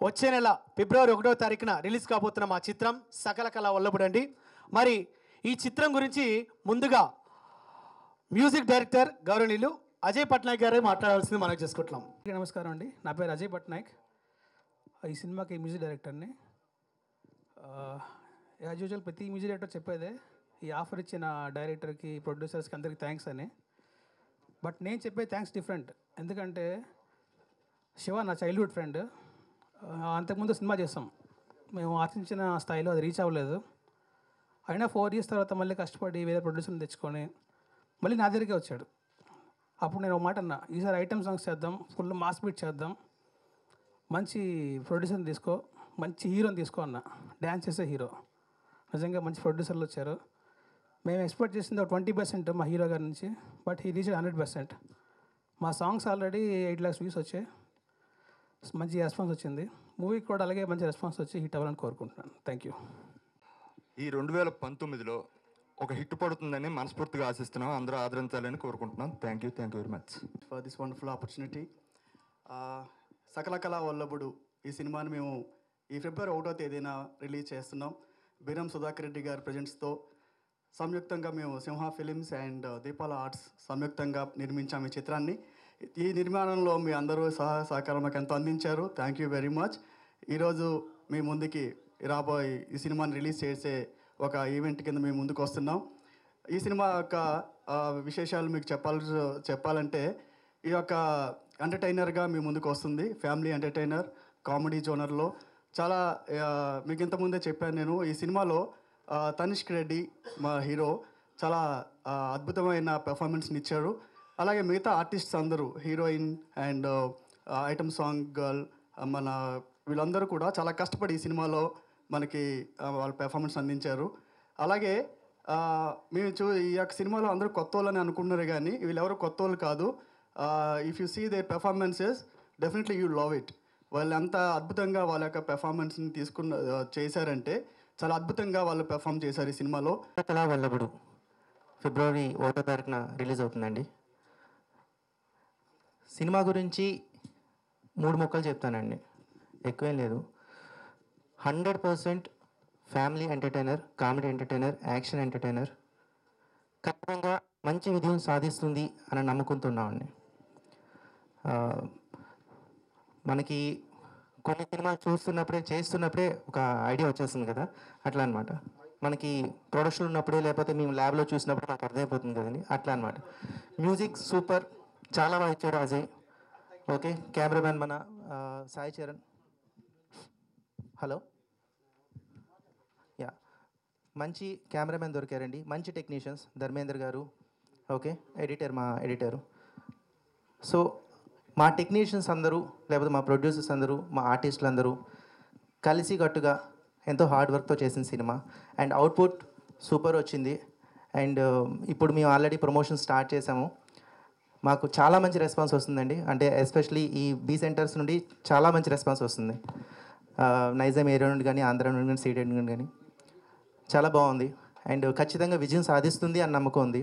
వచ్చే నెల ఫిబ్రవరి ఒకటో తారీఖున రిలీజ్ కాబోతున్న మా చిత్రం సకల కళ వల్లబడండి మరి ఈ చిత్రం గురించి ముందుగా మ్యూజిక్ డైరెక్టర్ గౌరవనీయులు అజయ్ పట్నాయక్ గారు మాట్లాడాల్సింది మనం చేసుకుంటున్నాం అందరికీ నమస్కారం అండి నా పేరు అజయ్ పట్నాయక్ ఈ సినిమాకి మ్యూజిక్ డైరెక్టర్ని యాజ్ యూజువల్ ప్రతి మ్యూజిక్ డైరెక్టర్ చెప్పేదే ఈ ఆఫర్ ఇచ్చిన డైరెక్టర్కి ప్రొడ్యూసర్స్కి అందరికీ థ్యాంక్స్ అని బట్ నేను చెప్పే థ్యాంక్స్ డిఫరెంట్ ఎందుకంటే శివ నా చైల్డ్హుడ్ ఫ్రెండ్ అంతకుముందు సినిమా చేస్తాం మేము ఆశించిన స్థాయిలో అది రీచ్ అవ్వలేదు అయినా ఫోర్ ఇయర్స్ తర్వాత మళ్ళీ కష్టపడి వేరే ప్రొడ్యూసర్ని తెచ్చుకొని మళ్ళీ నా దగ్గరికే వచ్చాడు అప్పుడు నేను ఒక మాట అన్నా ఈసారి ఐటమ్ సాంగ్స్ చేద్దాం ఫుల్ మాస్ బీట్ చేద్దాం మంచి ప్రొడ్యూసర్ని తీసుకో మంచి హీరోని తీసుకో అన్న డ్యాన్స్ చేసే హీరో నిజంగా మంచి ప్రొడ్యూసర్లు వచ్చారు మేము ఎక్స్పెక్ట్ చేసింది ఒక ట్వంటీ పర్సెంట్ మా హీరో గారి నుంచి but he reach hundred percent మా songs already eight lakhs views వచ్చాయి మంచి రెస్పాన్స్ వచ్చింది మూవీకి కూడా అలాగే మంచి రెస్పాన్స్ వచ్చి హిట్ అవ్వాలని కోరుకుంటున్నాను థ్యాంక్ యూ ఈ రెండు వేల పంతొమ్మిదిలో ఒక హిట్ పడుతుందని మనస్ఫూర్తిగా ఆశిస్తున్నాం అందరూ ఆదరించాలని కోరుకుంటున్నాం thank you thank you very much for this wonderful opportunity సకల కళ వల్లభుడు ఈ సినిమాని మేము ఈ ఫిబ్రవరి ఒకటో తేదీన రిలీజ్ చేస్తున్నాం బీరం సుధాకర్ రెడ్డి గారి ప్రజెంట్స్తో సంయుక్తంగా మేము Simha films and Deepala arts సంయుక్తంగా నిర్మించాము ఈ చిత్రాన్ని ఈ నిర్మాణంలో మీ అందరూ సహాయ సహకారం మాకు ఎంతో అందించారు థ్యాంక్ యూ వెరీ మచ్ ఈరోజు మీ ముందుకి రాబోయే ఈ సినిమాని రిలీజ్ చేసే ఒక ఈవెంట్ కింద మేము ముందుకు వస్తున్నాం ఈ సినిమా యొక్క ఆ, విశేషాలు మీకు చెప్పాలి చెప్పాలంటే ఈ యొక్క ఎంటర్టైనర్గా మీ ముందుకు వస్తుంది ఫ్యామిలీ ఎంటర్టైనర్ కామెడీ జోనర్లో చాలా ఆ, మీకు ఇంతకుముందే చెప్పాను నేను ఈ సినిమాలో ఆ, తనిష్క్ రెడ్డి మా హీరో చాలా ఆ, అద్భుతమైన పెర్ఫార్మెన్స్ని ఇచ్చారు అలాగే మిగతా ఆర్టిస్ట్స్ అందరూ heroine and item song girl మన వీళ్ళందరూ కూడా చాలా కష్టపడి ఈ సినిమాలో మనకి ఆ, వాళ్ళ పెర్ఫార్మెన్స్ అందించారు అలాగే ఆ, మేము చూ ఈ యొక్క సినిమాలో అందరూ కొత్త వాళ్ళని అనుకుంటున్నారు కానీ వీళ్ళెవరు కొత్త వాళ్ళు కాదు if you see their performances definitely you love it వాళ్ళు ఎంత అద్భుతంగా వాళ్ళ యొక్క పెర్ఫార్మెన్స్ని తీసుకున్న ఆ, చేశారంటే చాలా అద్భుతంగా వాళ్ళు పెర్ఫామ్ చేశారు ఈ సినిమాలో కళా వల్లభుడు ఫిబ్రవరి ఒకటో తారీఖున రిలీజ్ అవుతుందండి సినిమా గురించి మూడు మొక్కలు చెప్తానండి ఎక్కువేం లేదు hundred percent family entertainer comedy entertainer action entertainer ఖచ్చితంగా మంచి విజయం సాధిస్తుంది అని నమ్ముకుంటున్నామండి ఆ, మనకి కొన్ని సినిమాలు చూస్తున్నప్పుడే చేస్తున్నప్పుడే ఒక ఐడియా వచ్చేస్తుంది కదా అట్లా అనమాట మనకి ప్రొడక్షన్ ఉన్నప్పుడే లేకపోతే మేము ల్యాబ్లో చూసినప్పుడు మాకు అర్థమైపోతుంది కదండి అట్లా అనమాట మ్యూజిక్ సూపర్ చాలా బాగా ఇచ్చాడు అజయ్ ఓకే కెమెరామ్యాన్ మన ఆ, సాయి చరణ్ హలో యా మంచి కెమెరామెన్ దొరికారండి మంచి టెక్నీషియన్స్ ధర్మేందర్ గారు ఓకే ఎడిటర్ మా ఎడిటరు సో మా టెక్నీషియన్స్ అందరూ లేకపోతే మా ప్రొడ్యూసర్స్ అందరూ మా ఆర్టిస్టులు అందరూ కలిసి కట్టుగా ఎంతో హార్డ్ వర్క్తో చేసిన సినిమా అండ్ అవుట్పుట్ సూపర్ వచ్చింది అండ్ ఇప్పుడు మేము ఆల్రెడీ ప్రమోషన్ స్టార్ట్ చేసాము మాకు చాలా మంచి రెస్పాన్స్ వస్తుందండి అంటే ఎస్పెషలీ ఈ బీ సెంటర్స్ నుండి చాలా మంచి రెస్పాన్స్ వస్తుంది ఆ, నైజాం ఏరియా నుండి కానీ ఆంధ్ర నుండి కానీ సీటెడ్ నుండి కానీ చాలా బాగుంది అండ్ ఖచ్చితంగా విజయం సాధిస్తుంది అని నమ్మకం ఉంది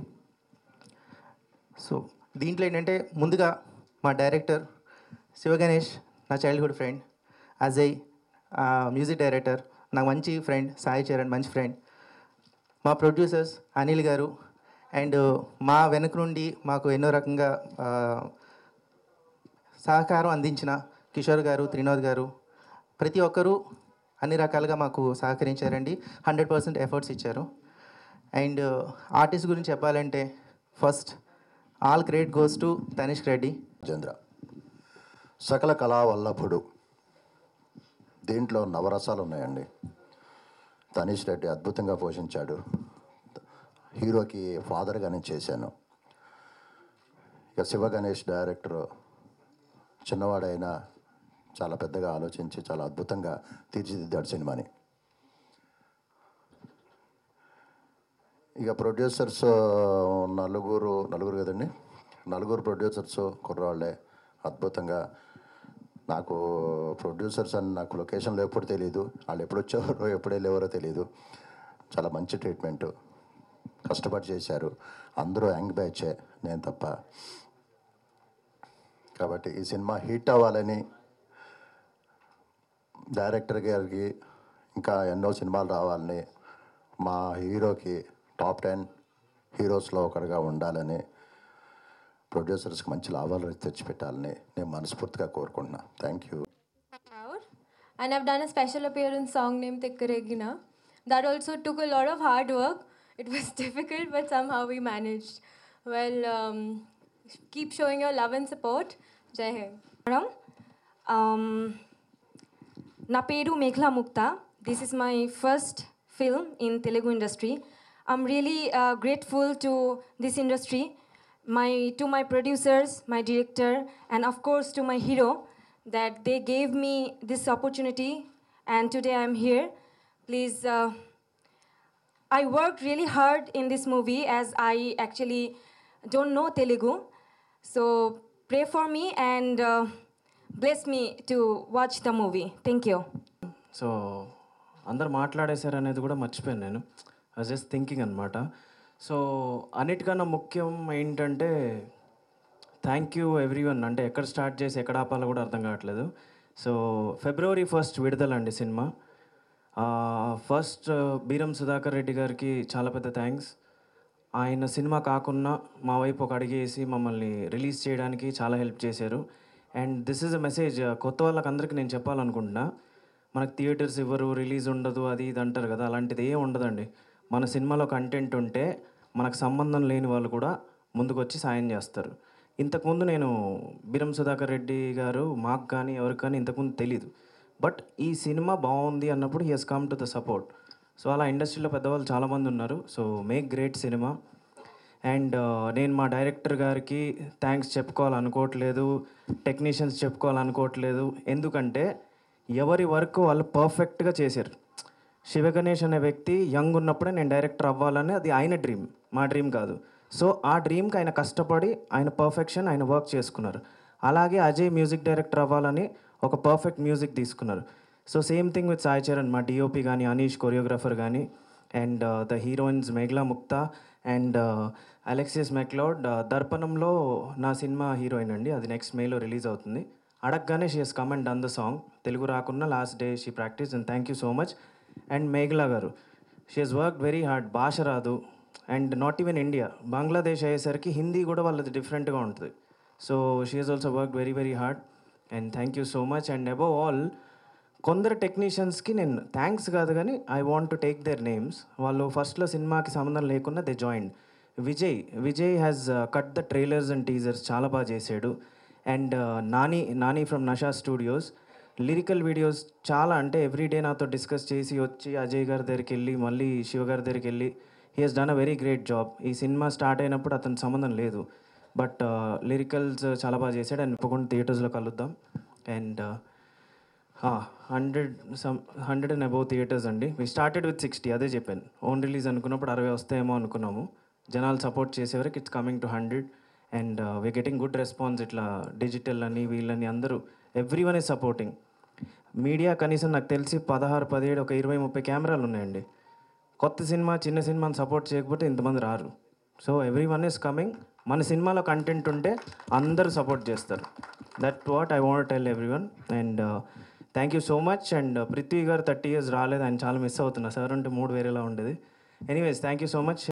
సో దీంట్లో ఏంటంటే ముందుగా మా డైరెక్టర్ శివగణేష్ నా చైల్డ్హుడ్ ఫ్రెండ్ అజయ్ ఆ, మ్యూజిక్ డైరెక్టర్ నాకు మంచి ఫ్రెండ్ సాయి చరణ్ మంచి ఫ్రెండ్ మా ప్రొడ్యూసర్స్ అనిల్ గారు అండ్ మా వెనక నుండి మాకు ఎన్నో రకంగా ఆ, సహకారం అందించిన కిషోర్ గారు త్రినోద్ గారు ప్రతి ఒక్కరూ అన్ని రకాలుగా మాకు సహకరించారండి హండ్రెడ్ పర్సెంట్ ఎఫర్ట్స్ ఇచ్చారు అండ్ ఆర్టిస్ట్ గురించి చెప్పాలంటే first all credit goes to Tanishk Reddy Rajendra సకల కళా వల్లభుడు దీంట్లో నవరసాలు ఉన్నాయండి తనీష్ రెడ్డి అద్భుతంగా పోషించాడు హీరోకి ఫాదర్గా నేను చేశాను ఇక శివ గణేష్ డైరెక్టర్ చిన్నవాడైనా చాలా పెద్దగా ఆలోచించి చాలా అద్భుతంగా తీర్చిదిద్దాడు సినిమాని ఇక ప్రొడ్యూసర్స్ నలుగురు నలుగురు కదండి నలుగురు ప్రొడ్యూసర్స్ కుర్రాళ్ళే అద్భుతంగా నాకు ప్రొడ్యూసర్స్ అని నాకు లొకేషన్లో ఎప్పుడు తెలియదు వాళ్ళు ఎప్పుడు వచ్చేవారో ఎప్పుడు వెళ్ళేవారో తెలియదు చాలా మంచి ట్రీట్మెంట్ కష్టపడి చేశారు అందరూ యంగ్ బ్యాచే నేను తప్ప కాబట్టి ఈ సినిమా హిట్ అవ్వాలని డైరెక్టర్ గారికి ఇంకా ఎన్నో సినిమాలు రావాలని మా హీరోకి టాప్ టెన్ హీరోస్లో ఒకటిగా ఉండాలని ప్రొడ్యూసర్స్కి మంచి లాభాలు తెచ్చిపెట్టాలని నేను మనస్ఫూర్తిగా కోరుకుంటున్నా thank you out and I've done a special appearance song named Tikkaregina. That also took a lot of hard work. It was difficult, but somehow we managed. Well, um, keep showing your love and support. Jai Hind. Madam um, నా పేరు Meghala Mukta this is my first film in Telugu industry I'm really grateful to this industry my to my producers my director and of course to my hero that they gave me this opportunity and today I'm here please I worked really hard in this movie as I actually don't know Telugu. So pray for me and uh, bless me to watch the movie. Thank you. So అందరు మాట్లాడేశారు అనేది కూడా మర్చిపోయాను నేను I just thinking అనమాట so అన్నిటికన్నా ముఖ్యం ఏంటంటే థ్యాంక్ యూ ఎవ్రీవన్ అంటే ఎక్కడ స్టార్ట్ చేసి ఎక్కడ ఆపాలో కూడా అర్థం కావట్లేదు సో ఫిబ్రవరి ఫస్ట్ విడుదలండి సినిమా ఫస్ట్ బీరం సుధాకర్ రెడ్డి గారికి చాలా పెద్ద థ్యాంక్స్ ఆయన సినిమా కాకుండా మా వైపు ఒక అడిగేసి మమ్మల్ని రిలీజ్ చేయడానికి చాలా హెల్ప్ చేశారు and this is a message కొత్త వాళ్ళకి అందరికీ నేను చెప్పాలనుకుంటున్నా మనకు థియేటర్స్ ఇవ్వరు రిలీజ్ ఉండదు అది ఇది అంటారు కదా అలాంటిది ఏం ఉండదండి మన సినిమాలో కంటెంట్ ఉంటే మనకు సంబంధం లేని వాళ్ళు కూడా ముందుకు వచ్చి సాయం చేస్తారు ఇంతకుముందు నేను బీరం సుధాకర్ రెడ్డి గారు మాకు కానీ ఎవరికి కానీ ఇంతకుముందు తెలీదు బట్ ఈ సినిమా బాగుంది అన్నప్పుడు he has come to the support so అలా ఇండస్ట్రీలో పెద్దవాళ్ళు చాలామంది ఉన్నారు so make great cinema and నేను మా డైరెక్టర్ గారికి థ్యాంక్స్ చెప్పుకోవాలనుకోవట్లేదు టెక్నీషియన్స్ చెప్పుకోవాలనుకోవట్లేదు ఎందుకంటే ఎవరి వర్క్ వాళ్ళు పర్ఫెక్ట్గా చేశారు శివ గణేష్ అనే వ్యక్తి యంగ్ ఉన్నప్పుడే నేను డైరెక్టర్ అవ్వాలని అది ఆయన డ్రీమ్ మా డ్రీమ్ కాదు సో ఆ డ్రీమ్కి ఆయన కష్టపడి ఆయన పర్ఫెక్షన్ ఆయన వర్క్ చేసుకున్నారు అలాగే అజయ్ మ్యూజిక్ డైరెక్టర్ అవ్వాలని ఒక పర్ఫెక్ట్ మ్యూజిక్ తీసుకున్నారు so same thing with Sai Charan మా డిఓపి కానీ అనీష్ కొరియోగ్రాఫర్ కానీ and the heroines Meghla Mukta and Alexius McLeod దర్పణంలో నా సినిమా హీరోయిన్ అండి అది నెక్స్ట్ మేలో రిలీజ్ అవుతుంది అడగగానే she has come and done the song Telugu రాకున్నా last day she practice and thank you so much and Meghla గారు she has work very hard భాష రాదు and not even India Bangladesh అయ్యేసరికి హిందీ కూడా వాళ్ళది డిఫరెంట్గా ఉంటుంది so she has also work very very hard and thank you so much and above all కొందరు టెక్నీషియన్స్కి నేను థ్యాంక్స్ కాదు కానీ I want to take their names వాళ్ళు ఫస్ట్లో సినిమాకి సంబంధం లేకుండా they join Vijay Vijay has cut the trailers and teasers చాలా బాగా చేశాడు and Nani Nani from Nasha studios lyrical videos చాలా అంటే ఎవ్రీ డే నాతో డిస్కస్ చేసి వచ్చి అజయ్ గారి దగ్గరికి వెళ్ళి మళ్ళీ శివ గారి దగ్గరికి వెళ్ళి he has done a very great job ఈ సినిమా స్టార్ట్ అయినప్పుడు అతని సంబంధం లేదు బట్ లిరికల్స్ చాలా బాగా చేశాడు అండ్ తప్పకుండా థియేటర్స్లో కలుద్దాం and hundred some hundred and above theaters అండి వీ స్టార్టెడ్ విత్ సిక్స్టీ అదే చెప్పాను ఓన్ రిలీజ్ అనుకున్నప్పుడు అరవై వస్తాయేమో అనుకున్నాము జనాలు సపోర్ట్ చేసేవరకు it's coming to hundred and we getting good response ఇట్లా డిజిటల్ అని వీళ్ళని అందరూ everyone is supporting media కనీసం నాకు తెలిసి పదహారు పదిహేడు ఒక ఇరవై ముప్పై కెమెరాలు ఉన్నాయండి కొత్త సినిమా చిన్న సినిమాని సపోర్ట్ చేయకపోతే ఇంతమంది రారు so everyone is coming మన సినిమాలో కంటెంట్ ఉంటే అందరూ సపోర్ట్ చేస్తారు that what I want tell everyone and thank you so much and Prithvi గారు థర్టీ ఇయర్స్ రాలేదు ఆయన చాలా మిస్ అవుతున్నా సార్ అంటే మూడు వేరేలా ఉండేది anyways thank you so much